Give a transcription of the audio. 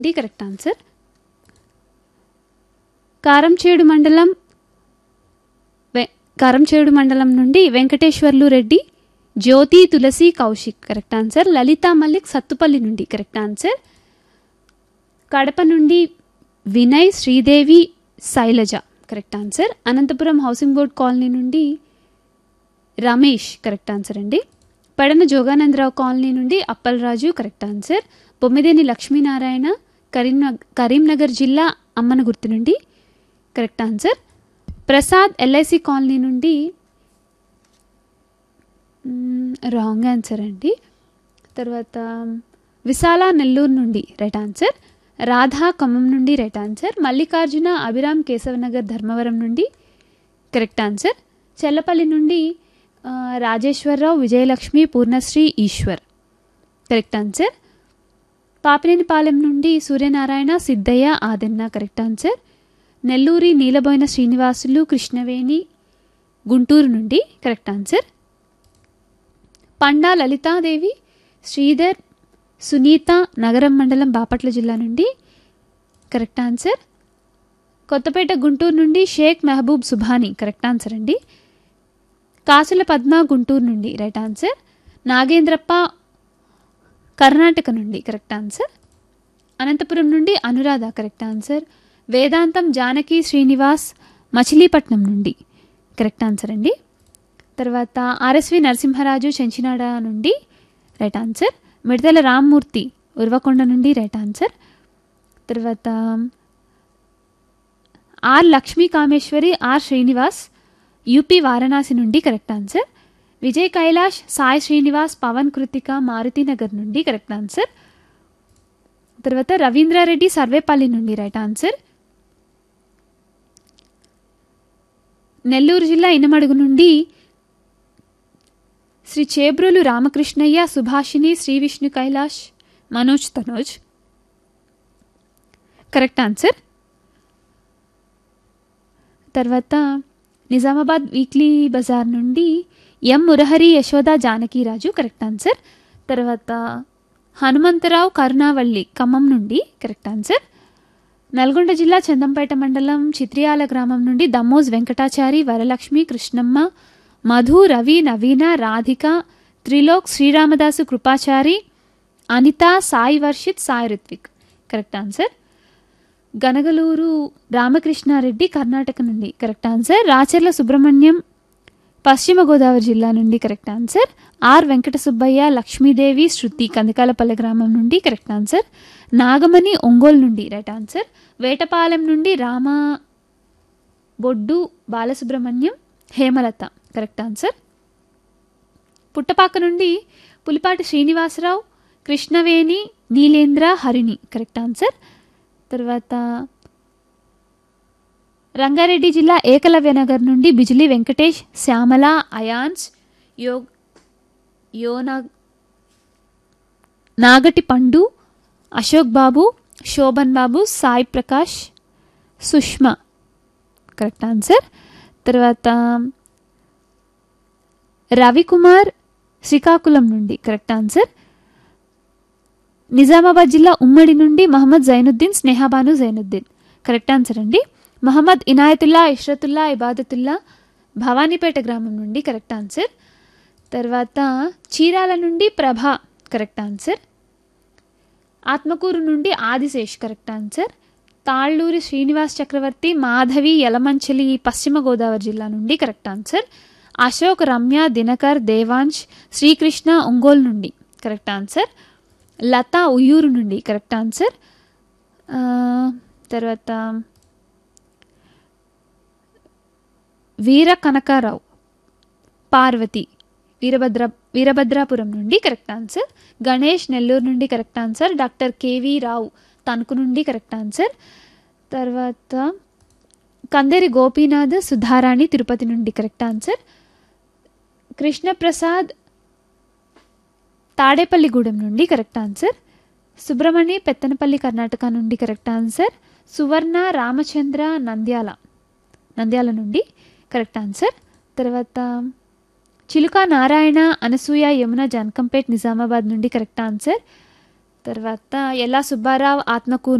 D correct answer Karamchedu మండలం వె- కారంచేడు మండలం నుండి వెంకటేశ్వర్లు రెడ్డి జ్యోతి తులసి కౌశిక్ కరెక్ట్ ఆన్సర్ లలిత మల్లిక్ సత్తుపల్లి నుండి కరెక్ట్ ఆన్సర్ కడప నుండి Vinay Sridevi Shailaja correct answer Anantapuram housing board colony నుండి రమేష్ కరెక్ట్ ఆన్సర్ అండి పడన జోగానందరావు కాలనీ నుండి అప్పలరాజు కరెక్ట్ ఆన్సర్ బొమ్మిదేని లక్ష్మీనారాయణ కరీంనగర్ కరీంనగర్ జిల్లా అమ్మన గుర్తు నుండి correct answer Prasad LIC colony నుండి రాంగ్ ఆన్సర్ అండి తర్వాత విశాల నెల్లూరు నుండి రైట్ ఆన్సర్ రాధా ఖమ్మం నుండి రైట్ ఆన్సర్ మల్లికార్జున అభిరామ్ కేశవనగర్ ధర్మవరం నుండి కరెక్ట్ ఆన్సర్ చెల్లపల్లి నుండి ఆ, రాజేశ్వరరావు విజయలక్ష్మి పూర్ణశ్రీ ఈశ్వర్ కరెక్ట్ ఆన్సర్ పాపినేనిపాలెం నుండి సూర్యనారాయణ సిద్ధయ్య ఆదెన్న కరెక్ట్ ఆన్సర్ నెల్లూరి నీలబోయిన శ్రీనివాసులు కృష్ణవేణి గుంటూరు నుండి కరెక్ట్ ఆన్సర్ పండా లలితాదేవి శ్రీధర్ సునీత నగరం మండలం బాపట్ల జిల్లా నుండి కరెక్ట్ ఆన్సర్ కొత్తపేట గుంటూరు నుండి షేక్ మెహబూబ్ సుభాని కరెక్ట్ ఆన్సర్ అండి కాసుల పద్మ గుంటూరు నుండి రైట్ ఆన్సర్ నాగేంద్రప్ప కర్ణాటక నుండి కరెక్ట్ ఆన్సర్ అనంతపురం నుండి అనురాధ కరెక్ట్ ఆన్సర్ వేదాంతం జానకి శ్రీనివాస్ మచిలీపట్నం నుండి కరెక్ట్ ఆన్సర్ అండి తర్వాత ఆర్ఎస్వి నరసింహరాజు చెంచినాడ నుండి రైట్ ఆన్సర్ మిడతల రామ్మూర్తి ఉర్వకొండ నుండి రైట్ ఆన్సర్ తర్వాత R Lakshmi Kameswari R Srinivas UP Varanasi నుండి కరెక్ట్ ఆన్సర్ విజయ్ కైలాష్ సాయి శ్రీనివాస్ పవన్ కృతిక మారుతినగర్ నుండి కరెక్ట్ ఆన్సర్ తర్వాత రవీంద్రారెడ్డి సర్వేపల్లి నుండి రైట్ ఆన్సర్ నెల్లూరు జిల్లా ఇనమడుగు నుండి శ్రీ చేబ్రోలు రామకృష్ణయ్య సుభాషిణి శ్రీ విష్ణు కైలాష్ మనోజ్ తనోజ్ కరెక్ట్ ఆన్సర్ తర్వాత నిజామాబాద్ వీక్లీ బజార్ నుండి M Murahari Yashoda Janakiraju correct answer తర్వాత హనుమంతరావు కరుణావల్లి ఖమ్మం నుండి కరెక్ట్ ఆన్సర్ నల్గొండ జిల్లా చందంపేట మండలం చిత్రియాల గ్రామం నుండి దమ్మోజ్ వెంకటాచారి వరలక్ష్మి కృష్ణమ్మ మధు రవి నవీన రాధిక త్రిలోక్ శ్రీరామదాసు కృపాచారి అనిత సాయి వర్షిత్ సాయి రిత్విక్ కరెక్ట్ ఆన్సర్ గనగలూరు రామకృష్ణారెడ్డి కర్ణాటక నుండి కరెక్ట్ ఆన్సర్ రాచర్ల సుబ్రహ్మణ్యం పశ్చిమ గోదావరి జిల్లా నుండి correct answer R Venkata Subbaiah Lakshmidevi Shruti Kandikalapalle గ్రామం నుండి కరెక్ట్ ఆన్సర్ నాగమణి ఒంగోలు నుండి రైట్ ఆన్సర్ వేటపాలెం నుండి రామ బొడ్డు బాలసుబ్రహ్మణ్యం హేమలత కరెక్ట్ ఆన్సర్ పుట్టపాక నుండి పులిపాటి శ్రీనివాసరావు కృష్ణవేణి నీలేంద్ర హరిణి కరెక్ట్ ఆన్సర్ తర్వాత రంగారెడ్డి జిల్లా ఏకలవ్య నగర్ నుండి బిజిలీ వెంకటేష్ శ్యామల అయాన్స్ యోగ్ యోనా నాగటి పండు అశోక్ బాబు శోభన్ బాబు సాయి ప్రకాష్ సుష్మా కరెక్ట్ ఆన్సర్ తర్వాత రవికుమార్ శ్రీకాకుళం నుండి కరెక్ట్ ఆన్సర్ నిజామాబాద్ జిల్లా ఉమ్మడి నుండి మహమ్మద్ జైనుద్దీన్ స్నేహాబాను జైనుద్దీన్ కరెక్ట్ ఆన్సర్ అండి మహమ్మద్ ఇనాయతుల్లా ఇష్రతుల్లా ఇబాదతుల్లా భవానీపేట గ్రామం నుండి కరెక్ట్ ఆన్సర్ తర్వాత చీరాల నుండి ప్రభ కరెక్ట్ ఆన్సర్ ఆత్మకూరు నుండి ఆదిశేష్ కరెక్ట్ ఆన్సర్ తాళ్ళూరి శ్రీనివాస్ చక్రవర్తి మాధవి యలమంచలి పశ్చిమ గోదావరి జిల్లా నుండి కరెక్ట్ ఆన్సర్ అశోక్ రమ్య దినకర్ దేవాంశ్ శ్రీకృష్ణ ఒంగోలు నుండి కరెక్ట్ ఆన్సర్ లత ఉయ్యూరు నుండి కరెక్ట్ ఆన్సర్ ఆ, తర్వాత వీర కనకారావు పార్వతి వీరభద్ర వీరభద్రాపురం నుండి కరెక్ట్ ఆన్సర్ గణేష్ నెల్లూరు నుండి correct answer doctor K V Rao Tanuku నుండి కరెక్ట్ ఆన్సర్ తర్వాత కందేరి గోపీనాథ్ సుధారాణి తిరుపతి నుండి కరెక్ట్ ఆన్సర్ కృష్ణప్రసాద్ తాడేపల్లిగూడెం నుండి కరెక్ట్ ఆన్సర్ సుబ్రమణి పెత్తనపల్లి కర్ణాటక నుండి కరెక్ట్ ఆన్సర్ సువర్ణ రామచంద్ర నంద్యాల నంద్యాల నుండి కరెక్ట్ ఆన్సర్ తర్వాత చిలుక నారాయణ అనసూయ యమున జాన్కంపేట్ నిజామాబాద్ నుండి కరెక్ట్ ఆన్సర్ తర్వాత ఎల్లా సుబ్బారావు ఆత్మకూరు